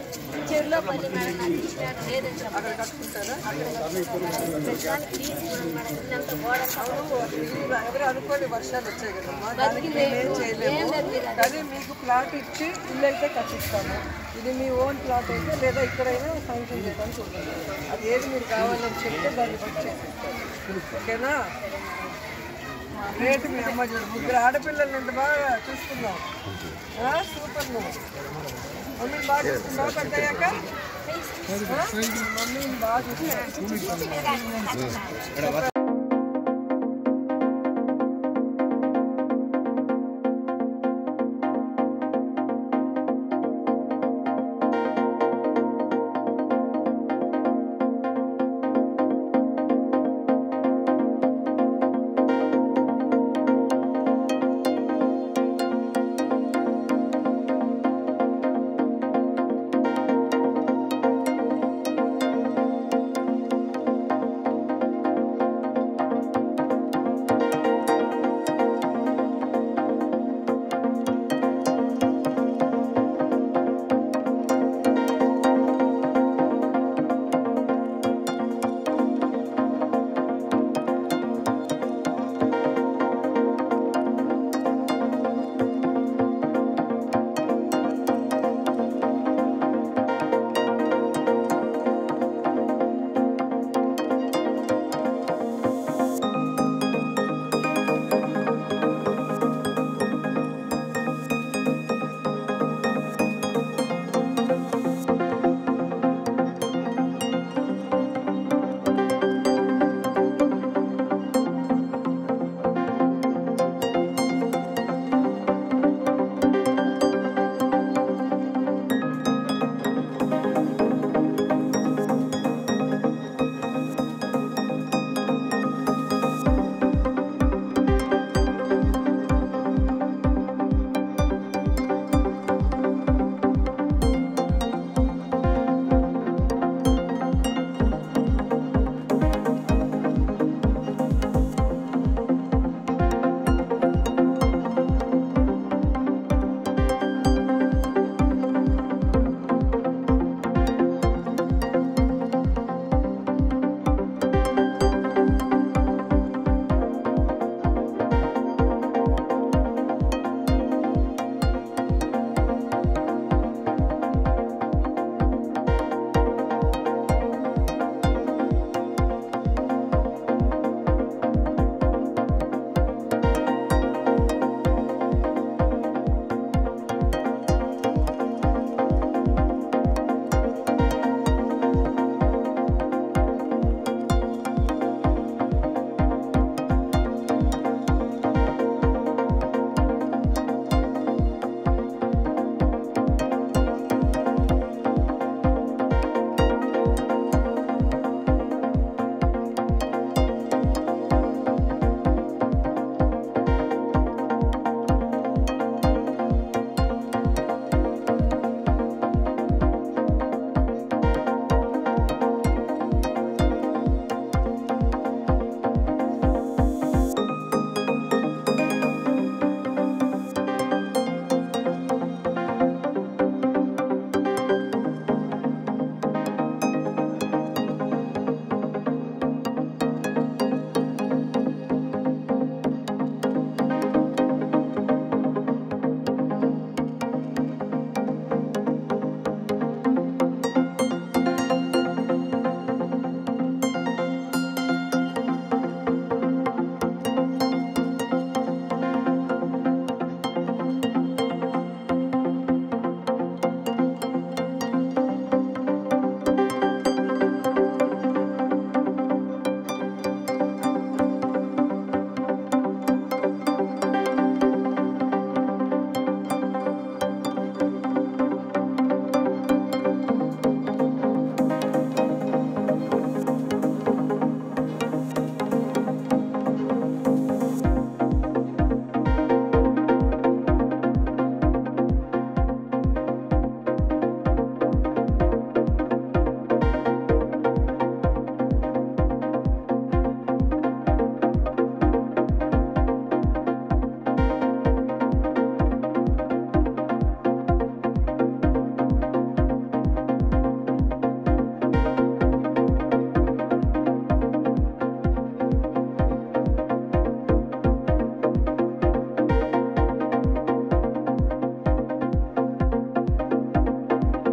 చెరులో పల్లి మేడం నాకు ఇచ్చినట్టు లేదని చెప్పాలి కట్టుకుంటారా ప్రతిదానికి ప్లీజ్ మేడం ఇదంతా గోడ అవును ఎవరు అనుకోని వర్షాలు వచ్చాయి కదమ్మా దానికి బతికి మేమేం లేదు. చేయలేము ఏం లేదు మీరు కానీ మీకు ప్లాట్ ఇచ్చి ఇల్లు అయితే కట్టిస్తాము ఇది మీ ఓన్ ప్లాట్ అయితే లేదా ఇక్కడైనా శాంక్షన్ చేయడానికి ఉంటుంది అది ఏది మీరు కావాలని చెప్తే దాన్ని బట్టి చేసిస్తాం ఓకేనా రేటు మీ అమ్మ చూడు ముగ్గురు ఆడపిల్లలు ఎంత బాగా చూసుకున్నాం ఆ, సూపర్ నువ్వు మమ్మీని బాగా చూసుకున్నావు పెద్దయ్యాక ఆ? మమ్మీని బాగా చూసుకున్నావు